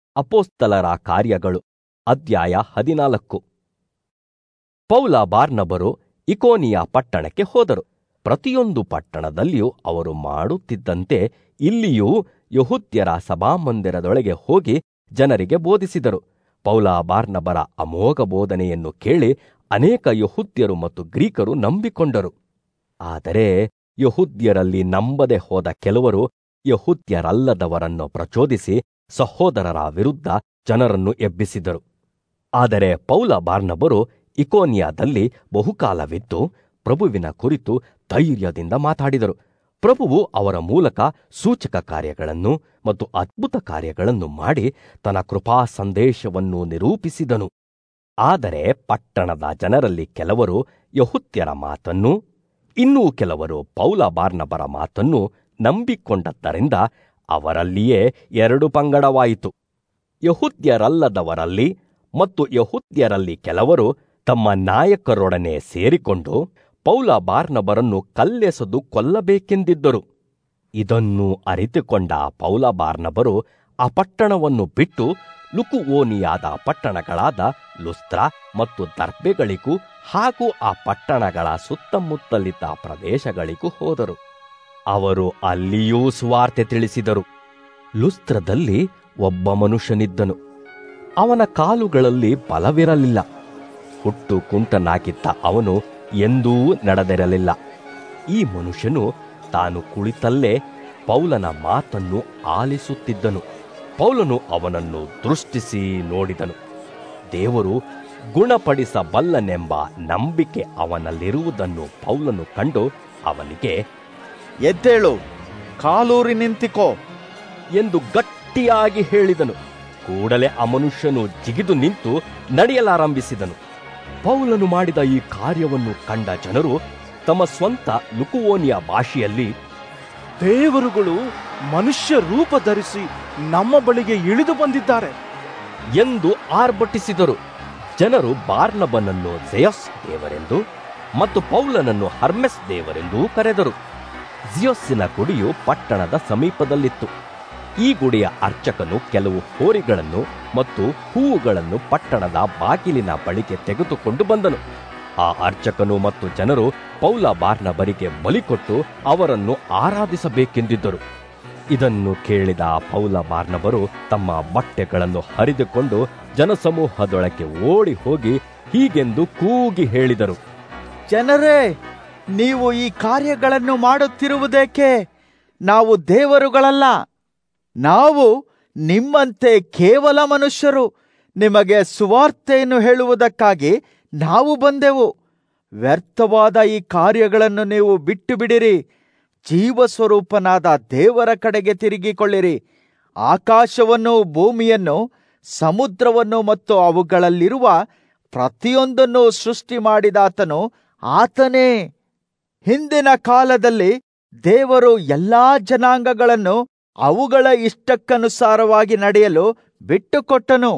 ಅಪೋಸ್ತಲರ ಕಾರ್ಯಗಳು ಅಧ್ಯಾಯ ಹದಿನಾಲ್ಕು ಪೌಲ ಬಾರ್ನಬರು ಇಕೋನಿಯ ಪಟ್ಟಣಕ್ಕೆ ಹೋದರು ಪ್ರತಿಯೊಂದು ಪಟ್ಟಣದಲ್ಲಿಯೂ ಅವರು ಮಾಡುತ್ತಿದ್ದಂತೆ ಇಲ್ಲಿಯೂ ಯಹುದ್ಯರ ಸಭಾಮಂದಿರದೊಳಗೆ ಹೋಗಿ ಜನರಿಗೆ ಬೋಧಿಸಿದರು ಪೌಲ ಬಾರ್ನಬರ ಅಮೋಘ ಬೋಧನೆಯನ್ನು ಕೇಳಿ ಅನೇಕ ಯಹುದ್ಯರು ಮತ್ತು ಗ್ರೀಕರು ನಂಬಿಕೊಂಡರು ಆದರೆ ಯಹುದ್ಯರಲ್ಲಿ ನಂಬದೆ ಹೋದ ಕೆಲವರು ಯಹುದ್ಯರಲ್ಲದವರನ್ನು ಪ್ರಚೋದಿಸಿ ಸಹೋದರರ ವಿರುದ್ಧ ಜನರನ್ನು ಎಬ್ಬಿಸಿದರು ಆದರೆ ಪೌಲ ಬಾರ್ನಬರು ಇಕೋನಿಯಾದಲ್ಲಿ ಬಹುಕಾಲವಿದ್ದು ಪ್ರಭುವಿನ ಕುರಿತು ಧೈರ್ಯದಿಂದ ಮಾತಾಡಿದರು ಪ್ರಭುವು ಅವರ ಮೂಲಕ ಸೂಚಕ ಕಾರ್ಯಗಳನ್ನು ಮತ್ತು ಅದ್ಭುತ ಕಾರ್ಯಗಳನ್ನು ಮಾಡಿ ತನ್ನ ಕೃಪಾ ಸಂದೇಶವನ್ನು ನಿರೂಪಿಸಿದನು ಆದರೆ ಪಟ್ಟಣದ ಜನರಲ್ಲಿ ಕೆಲವರು ಯಹುತ್ಯರ ಮಾತನ್ನು ಇನ್ನೂ ಕೆಲವರು ಪೌಲ ಬಾರ್ನಬರ ಮಾತನ್ನು ನಂಬಿಕೊಂಡದ್ದರಿಂದ ಅವರಲ್ಲಿಯೇ ಎರಡು ಪಂಗಡವಾಯಿತು ಯಹುದ್ಯರಲ್ಲದವರಲ್ಲಿ ಮತ್ತು ಯಹುದ್ಯರಲ್ಲಿ ಕೆಲವರು ತಮ್ಮ ನಾಯಕರೊಡನೆ ಸೇರಿಕೊಂಡು ಪೌಲ ಬಾರ್ನಬರನ್ನು ಕಲ್ಲೆಸೆದು ಕೊಲ್ಲಬೇಕೆಂದಿದ್ದರು ಇದನ್ನು ಅರಿತುಕೊಂಡ ಪೌಲ ಬಾರ್ನಬರು ಆ ಪಟ್ಟಣವನ್ನು ಬಿಟ್ಟು ಲುಕುವೋನಿಯಾದ ಪಟ್ಟಣಗಳಾದ ಲುಸ್ತ್ರ ಮತ್ತು ದರ್ಬೆಗಳಿಗೂ ಹಾಗೂ ಆ ಪಟ್ಟಣಗಳ ಸುತ್ತಮುತ್ತಲಿದ್ದ ಪ್ರದೇಶಗಳಿಗೂ ಹೋದರು ಅವರು ಅಲ್ಲಿಯೂ ಸುವಾರ್ತೆ ತಿಳಿಸಿದರು ಲುಸ್ತ್ರದಲ್ಲಿ ಒಬ್ಬ ಮನುಷ್ಯನಿದ್ದನು ಅವನ ಕಾಲುಗಳಲ್ಲಿ ಬಲವಿರಲಿಲ್ಲ ಹುಟ್ಟು ಕುಂಟನಾಗಿದ್ದ ಅವನು ಎಂದೂ ನಡೆದಿರಲಿಲ್ಲ ಈ ಮನುಷ್ಯನು ತಾನು ಕುಳಿತಲ್ಲೇ ಪೌಲನ ಮಾತನ್ನು ಆಲಿಸುತ್ತಿದ್ದನು ಪೌಲನು ಅವನನ್ನು ದೃಷ್ಟಿಸಿ ನೋಡಿದನು ದೇವರು ಗುಣಪಡಿಸಬಲ್ಲನೆಂಬ ನಂಬಿಕೆ ಅವನಲ್ಲಿರುವುದನ್ನು ಪೌಲನು ಕಂಡು ಅವನಿಗೆ ಎದ್ದೇಳು ಕಾಲೂರಿ ನಿಂತಿಕೋ ಎಂದು ಗಟ್ಟಿಯಾಗಿ ಹೇಳಿದನು ಕೂಡಲೇ ಆ ಮನುಷ್ಯನು ಜಿಗಿದು ನಿಂತು ನಡೆಯಲಾರಂಭಿಸಿದನು ಪೌಲನು ಮಾಡಿದ ಈ ಕಾರ್ಯವನ್ನು ಕಂಡ ಜನರು ತಮ್ಮ ಸ್ವಂತ ಲುಕುವೋನಿಯ ಭಾಷೆಯಲ್ಲಿ ದೇವರುಗಳು ಮನುಷ್ಯ ರೂಪ ಧರಿಸಿ ನಮ್ಮ ಬಳಿಗೆ ಇಳಿದು ಬಂದಿದ್ದಾರೆ ಎಂದು ಆರ್ಭಟಿಸಿದರು ಜನರು ಬಾರ್ನಬನನ್ನು ಜೆಯಸ್ ದೇವರೆಂದು ಮತ್ತು ಪೌಲನನ್ನು ಹರ್ಮೆಸ್ ದೇವರೆಂದೂ ಕರೆದರು ಜಿಯೋಸ್ಸಿನ ಗುಡಿಯು ಪಟ್ಟಣದ ಸಮೀಪದಲ್ಲಿತ್ತು ಈ ಗುಡಿಯ ಅರ್ಚಕನು ಕೆಲವು ಹೋರಿಗಳನ್ನು ಮತ್ತು ಹೂವುಗಳನ್ನು ಪಟ್ಟಣದ ಬಾಗಿಲಿನ ಬಳಿಗೆ ತೆಗೆದುಕೊಂಡು ಬಂದನು ಆ ಅರ್ಚಕನು ಮತ್ತು ಜನರು ಪೌಲ ಬಾರ್ನಬರಿಗೆ ಬಲಿಕೊಟ್ಟು ಅವರನ್ನು ಆರಾಧಿಸಬೇಕೆಂದಿದ್ದರು ಇದನ್ನು ಕೇಳಿದ ಪೌಲ ಬಾರ್ನಬರು ತಮ್ಮ ಬಟ್ಟೆಗಳನ್ನು ಹರಿದುಕೊಂಡು ಜನಸಮೂಹದೊಳಗೆ ಓಡಿ ಹೋಗಿ ಹೀಗೆಂದು ಕೂಗಿ ಹೇಳಿದರು ಜನರೇ ನೀವು ಈ ಕಾರ್ಯಗಳನ್ನು ಮಾಡುತ್ತಿರುವುದೇಕೆ ನಾವು ದೇವರುಗಳಲ್ಲ ನಾವು ನಿಮ್ಮಂತೆ ಕೇವಲ ಮನುಷ್ಯರು ನಿಮಗೆ ಸುವಾರ್ತೆಯನ್ನು ಹೇಳುವುದಕ್ಕಾಗಿ ನಾವು ಬಂದೆವು ವ್ಯರ್ಥವಾದ ಈ ಕಾರ್ಯಗಳನ್ನು ನೀವು ಬಿಟ್ಟು ಬಿಡಿರಿ ಜೀವಸ್ವರೂಪನಾದ ದೇವರ ಕಡೆಗೆ ತಿರುಗಿಕೊಳ್ಳಿರಿ ಆಕಾಶವನ್ನು ಭೂಮಿಯನ್ನು ಸಮುದ್ರವನ್ನು ಮತ್ತು ಅವುಗಳಲ್ಲಿರುವ ಪ್ರತಿಯೊಂದನ್ನು ಸೃಷ್ಟಿ ಮಾಡಿದಾತನು ಆತನೇ ಹಿಂದಿನ ಕಾಲದಲ್ಲಿ ದೇವರು ಎಲ್ಲಾ ಜನಾಂಗಗಳನ್ನು ಅವುಗಳ ಇಷ್ಟಕ್ಕನುಸಾರವಾಗಿ ನಡೆಯಲು ಬಿಟ್ಟುಕೊಟ್ಟನು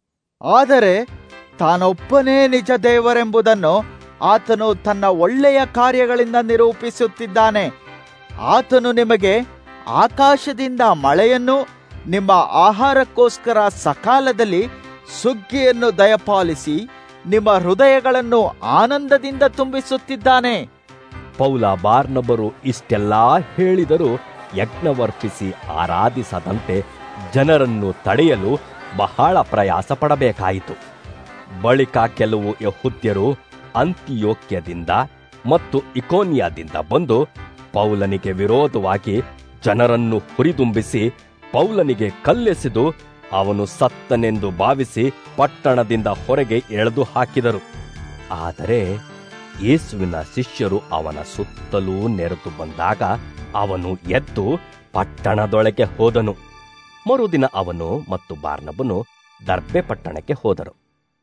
ಆದರೆ ತಾನೊಬ್ಬನೇ ನಿಜ ದೇವರೆಂಬುದನ್ನು ಆತನು ತನ್ನ ಒಳ್ಳೆಯ ಕಾರ್ಯಗಳಿಂದ ನಿರೂಪಿಸುತ್ತಿದ್ದಾನೆ ಆತನು ನಿಮಗೆ ಆಕಾಶದಿಂದ ಮಳೆಯನ್ನು ನಿಮ್ಮ ಆಹಾರಕ್ಕೋಸ್ಕರ ಸಕಾಲದಲ್ಲಿ ಸುಗ್ಗಿಯನ್ನು ದಯಪಾಲಿಸಿ ನಿಮ್ಮ ಹೃದಯಗಳನ್ನು ಆನಂದದಿಂದ ತುಂಬಿಸುತ್ತಿದ್ದಾನೆ ಪೌಲ ಬಾರ್ನಬರು ಇಷ್ಟೆಲ್ಲಾ ಹೇಳಿದರೂ ಯಜ್ಞವರ್ಪಿಸಿ ಆರಾಧಿಸದಂತೆ ಜನರನ್ನು ತಡೆಯಲು ಬಹಳ ಪ್ರಯಾಸ ಪಡಬೇಕಾಯಿತು ಬಳಿಕ ಕೆಲವು ಯಹುದ್ಯರು ಅಂತಿಯೋಕ್ಯದಿಂದ ಮತ್ತು ಇಕೋನಿಯಾದಿಂದ ಬಂದು ಪೌಲನಿಗೆ ವಿರೋಧವಾಗಿ ಜನರನ್ನು ಹುರಿದುಂಬಿಸಿ ಪೌಲನಿಗೆ ಕಲ್ಲೆಸೆದು ಅವನು ಸತ್ತನೆಂದು ಭಾವಿಸಿ ಪಟ್ಟಣದಿಂದ ಹೊರಗೆ ಎಳೆದು ಹಾಕಿದರು ಆದರೆ ಯೇಸುವಿನ ಶಿಷ್ಯರು ಅವನ ಸುತ್ತಲೂ ನೆರೆದು ಬಂದಾಗ ಅವನು ಎದ್ದು ಪಟ್ಟಣದೊಳಗೆ ಹೋದನು ಮರುದಿನ ಅವನು ಮತ್ತು ಬಾರ್ನಬನು ದರ್ಬೆ ಪಟ್ಟಣಕ್ಕೆ ಹೋದರು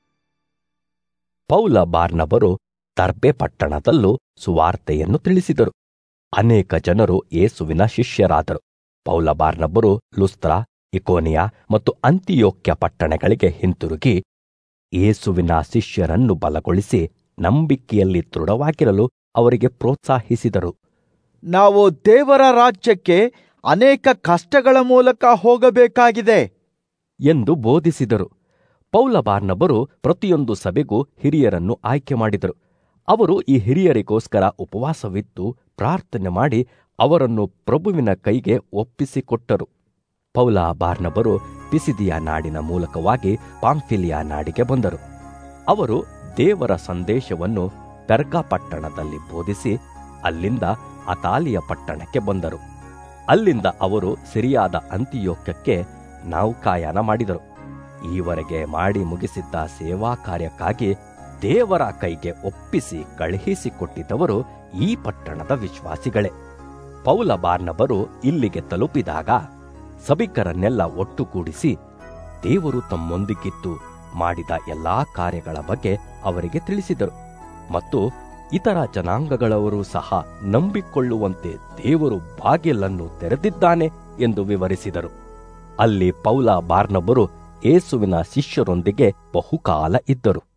ಪೌಲ ಬಾರ್ನಬರು ದರ್ಬೆ ಪಟ್ಟಣದಲ್ಲೂ ಸುವಾರ್ತೆಯನ್ನು ತಿಳಿಸಿದರು ಅನೇಕ ಜನರು ಯೇಸುವಿನ ಶಿಷ್ಯರಾದರು ಪೌಲ ಬಾರ್ನಬರು ಲುಸ್ತ್ರ ಇಕೋನಿಯಾ ಮತ್ತು ಅಂತಿಯೋಕ್ಯ ಪಟ್ಟಣಗಳಿಗೆ ಹಿಂತಿರುಗಿ ಯೇಸುವಿನ ಶಿಷ್ಯರನ್ನು ಬಲಗೊಳಿಸಿ ನಂಬಿಕೆಯಲ್ಲಿ ದೃಢವಾಗಿರಲು ಅವರಿಗೆ ಪ್ರೋತ್ಸಾಹಿಸಿದರು ನಾವು ದೇವರ ರಾಜ್ಯಕ್ಕೆ ಅನೇಕ ಕಷ್ಟಗಳ ಮೂಲಕ ಹೋಗಬೇಕಾಗಿದೆ ಎಂದು ಬೋಧಿಸಿದರು ಪೌಲ ಬಾರ್ನಬರು ಪ್ರತಿಯೊಂದು ಸಭೆಗೂ ಹಿರಿಯರನ್ನು ಆಯ್ಕೆ ಮಾಡಿದರು ಅವರು ಈ ಹಿರಿಯರಿಗೋಸ್ಕರ ಉಪವಾಸವಿದ್ದು ಪ್ರಾರ್ಥನೆ ಮಾಡಿ ಅವರನ್ನು ಪ್ರಭುವಿನ ಕೈಗೆ ಒಪ್ಪಿಸಿಕೊಟ್ಟರು ಪೌಲ ಬಾರ್ನಬರು ಪಿಸಿದಿಯ ನಾಡಿನ ಮೂಲಕವಾಗಿ ಪಾಂಫಿಲಿಯ ನಾಡಿಗೆ ಬಂದರು ಅವರು ದೇವರ ಸಂದೇಶವನ್ನು ಪೆರ್ಗಾ ಪಟ್ಟಣದಲ್ಲಿ ಬೋಧಿಸಿ ಅಲ್ಲಿಂದ ಅತಾಲಿಯ ಪಟ್ಟಣಕ್ಕೆ ಬಂದರು ಅಲ್ಲಿಂದ ಅವರು ಸಿರಿಯಾದ ಅಂತಿಯೋಕ್ಯಕ್ಕೆ ನೌಕಾಯಾನ ಮಾಡಿದರು ಈವರೆಗೆ ಮಾಡಿ ಮುಗಿಸಿದ್ದ ಸೇವಾ ಕಾರ್ಯಕ್ಕಾಗಿ ದೇವರ ಕೈಗೆ ಒಪ್ಪಿಸಿ ಕಳುಹಿಸಿಕೊಟ್ಟಿದ್ದವರು ಈ ಪಟ್ಟಣದ ವಿಶ್ವಾಸಿಗಳೇ ಪೌಲ ಬಾರ್ನಬರು ಇಲ್ಲಿಗೆ ತಲುಪಿದಾಗ ಸಭಿಕರನ್ನೆಲ್ಲ ಒಟ್ಟುಗೂಡಿಸಿ ದೇವರು ತಮ್ಮೊಂದಿಗಿದ್ದು ಮಾಡಿದ ಎಲ್ಲಾ ಕಾರ್ಯಗಳ ಬಗ್ಗೆ ಅವರಿಗೆ ತಿಳಿಸಿದರು ಮತ್ತು ಇತರ ಜನಾಂಗಗಳವರು ಸಹ ನಂಬಿಕೊಳ್ಳುವಂತೆ ದೇವರು ಬಾಗಿಲನ್ನು ತೆರೆದಿದ್ದಾನೆ ಎಂದು ವಿವರಿಸಿದರು ಅಲ್ಲಿ ಪೌಲ ಬಾರ್ನಬರು ಏಸುವಿನ ಶಿಷ್ಯರೊಂದಿಗೆ ಬಹುಕಾಲ ಇದ್ದರು